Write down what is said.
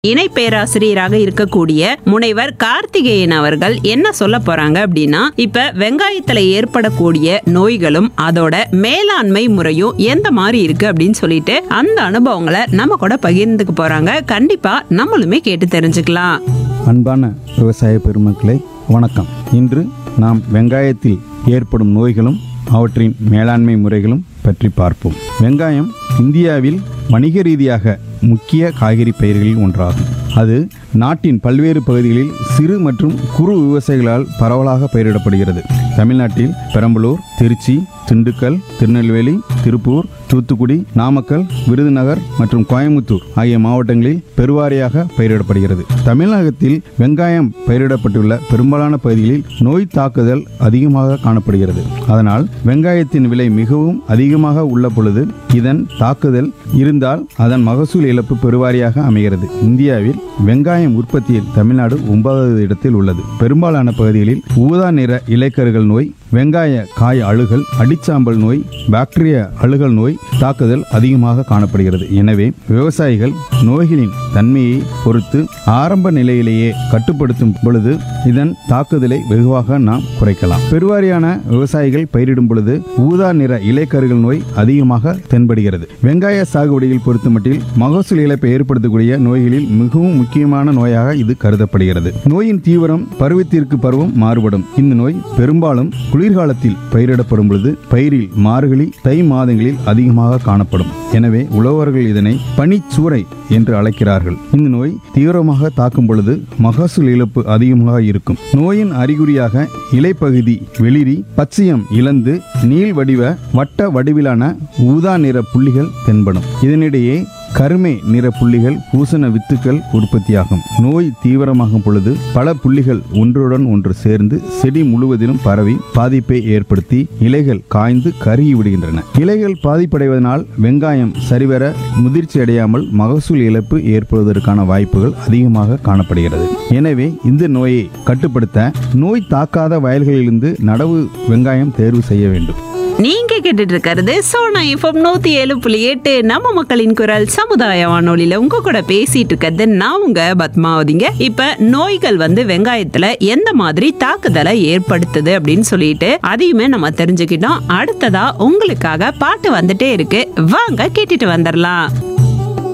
இணை பேராசிரியராக இருக்கக்கூடிய முனைவர் கார்த்திகேயன் அவர்கள் என்ன சொல்ல போறாங்க அப்படின்னா இப்ப வெங்காயத்துல ஏற்படக்கூடிய நோய்களும் அதோட மேலாண்மை முறையும் எந்த மாதிரி இருக்கு அப்படின்னு சொல்லிட்டு அந்த அனுபவங்களை நம்ம கூட பகிர்ந்துக்க போறாங்க கண்டிப்பா நம்மளுமே கேட்டு தெரிஞ்சுக்கலாம் அன்பான விவசாய பெருமக்களே வணக்கம் இன்று நாம் வெங்காயத்தில் ஏற்படும் நோய்களும் அவற்றின் மேலாண்மை முறைகளும் பற்றி பார்ப்போம் வெங்காயம் இந்தியாவில் வணிக ரீதியாக முக்கிய காய்கறி பயிர்களில் ஒன்றாகும் அது நாட்டின் பல்வேறு பகுதிகளில் சிறு மற்றும் குறு விவசாயிகளால் பரவலாக பயிரிடப்படுகிறது தமிழ்நாட்டில் பெரம்பலூர் திருச்சி திண்டுக்கல் திருநெல்வேலி திருப்பூர் தூத்துக்குடி நாமக்கல் விருதுநகர் மற்றும் கோயம்புத்தூர் ஆகிய மாவட்டங்களில் பெருவாரியாக பயிரிடப்படுகிறது தமிழகத்தில் வெங்காயம் பயிரிடப்பட்டுள்ள பெரும்பாலான பகுதிகளில் நோய் தாக்குதல் அதிகமாக காணப்படுகிறது அதனால் வெங்காயத்தின் விலை மிகவும் அதிகமாக உள்ள பொழுது இதன் தாக்குதல் இருந்தால் அதன் மகசூல் இழப்பு பெருவாரியாக அமைகிறது இந்தியாவில் வெங்காயம் உற்பத்தியில் தமிழ்நாடு ஒன்பதாவது இடத்தில் உள்ளது பெரும்பாலான பகுதிகளில் ஊதா நிற இலைக்கருகள் நோய் வெங்காய காய் அழுகல் அடிச்சாம்பல் நோய் பாக்டீரியா அழுகல் நோய் தாக்குதல் அதிகமாக காணப்படுகிறது எனவே விவசாயிகள் நோய்களின் தன்மையை பொறுத்து ஆரம்ப நிலையிலேயே கட்டுப்படுத்தும் பொழுது இதன் தாக்குதலை வெகுவாக நாம் குறைக்கலாம் பெருவாரியான விவசாயிகள் பயிரிடும் பொழுது ஊதா நிற இலைக்கருகள் நோய் அதிகமாக தென்படுகிறது வெங்காய சாகுபடியில் பொறுத்தமட்டில் மகசூல் இழப்பை ஏற்படுத்தக்கூடிய நோய்களில் மிகவும் முக்கியமான நோயாக இது கருதப்படுகிறது நோயின் தீவிரம் பருவத்திற்கு பருவம் மாறுபடும் இந்த நோய் பெரும்பாலும் குளிர்காலத்தில் பயிரிடப்படும் பொழுது பயிரில் மார்கழி தை மாதங்களில் அதிகமாக காணப்படும் எனவே உழவர்கள் இதனை பனிச்சூறை என்று அழைக்கிறார்கள் இந்த நோய் தீவிரமாக தாக்கும் பொழுது மகசூல் இழப்பு அதிகமாக இருக்கும் நோயின் அறிகுறியாக இலைப்பகுதி வெளிரி பச்சையம் இழந்து நீள் வடிவ வட்ட வடிவிலான ஊதா நிற புள்ளிகள் தென்படும் இதனிடையே கருமை நிற புள்ளிகள் பூசண வித்துக்கள் உற்பத்தியாகும் நோய் தீவிரமாகும் பொழுது பல புள்ளிகள் ஒன்றுடன் ஒன்று சேர்ந்து செடி முழுவதிலும் பரவி பாதிப்பை ஏற்படுத்தி இலைகள் காய்ந்து கருகி விடுகின்றன இலைகள் பாதிப்படைவதனால் வெங்காயம் சரிவர முதிர்ச்சி அடையாமல் மகசூல் இழப்பு ஏற்படுவதற்கான வாய்ப்புகள் அதிகமாக காணப்படுகிறது எனவே இந்த நோயை கட்டுப்படுத்த நோய் தாக்காத வயல்களிலிருந்து நடவு வெங்காயம் தேர்வு செய்ய வேண்டும் நீங்க கேட்டுட்டு இருக்கிறது சோனா எஃப்எம் நூத்தி ஏழு புள்ளி எட்டு நம்ம மக்களின் குரல் சமுதாய வானொலியில உங்க கூட பேசிட்டு இருக்கிறது நான் உங்க பத்மாவதிங்க இப்ப நோய்கள் வந்து வெங்காயத்துல எந்த மாதிரி தாக்குதலை ஏற்படுத்துது அப்படின்னு சொல்லிட்டு அதையுமே நம்ம தெரிஞ்சுக்கிட்டோம் அடுத்ததா உங்களுக்காக பாட்டு வந்துட்டே இருக்கு வாங்க கேட்டுட்டு வந்துடலாம்